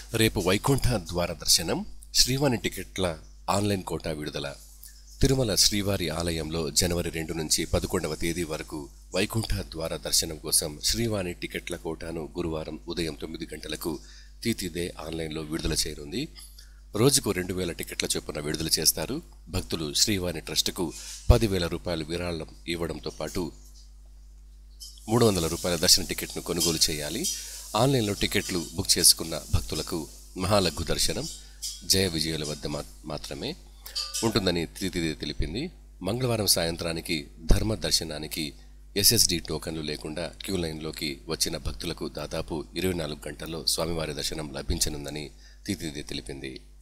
రేపు వైకుంఠ ద్వార దర్శనం శ్రీవాణి టికెట్ల ఆన్లైన్ కోటా విడుదల తిరుమల శ్రీవారి ఆలయంలో జనవరి రెండు నుంచి పదకొండవ తేదీ వరకు వైకుంఠ ద్వార దర్శనం కోసం శ్రీవాణి టికెట్ల కోటాను గురువారం ఉదయం తొమ్మిది గంటలకు తీతిదే ఆన్లైన్లో విడుదల చేయనుంది రోజుకు రెండు వేల టికెట్ల చొప్పున విడుదల చేస్తారు భక్తులు శ్రీవాణి ట్రస్టుకు పదివేల రూపాయలు విరాళం ఇవ్వడంతో పాటు మూడు వందల రూపాయల దర్శన టికెట్ను కొనుగోలు చేయాలి ఆన్లైన్లో టికెట్లు బుక్ చేసుకున్న భక్తులకు మహాలఘు దర్శనం జయ విజయుల వద్ద మా- మాత్రమే ఉంటుందని తిరిగి తెలిపింది మంగళవారం సాయంత్రానికి ధర్మ దర్శనానికి ఎస్ఎస్డి టోకన్లు లేకుండా క్యూ లైన్లోకి వచ్చిన భక్తులకు దాదాపు ఇరవై నాలుగు గంటల్లో స్వామివారి దర్శనం లభించనుందని తితిది తెలిపింది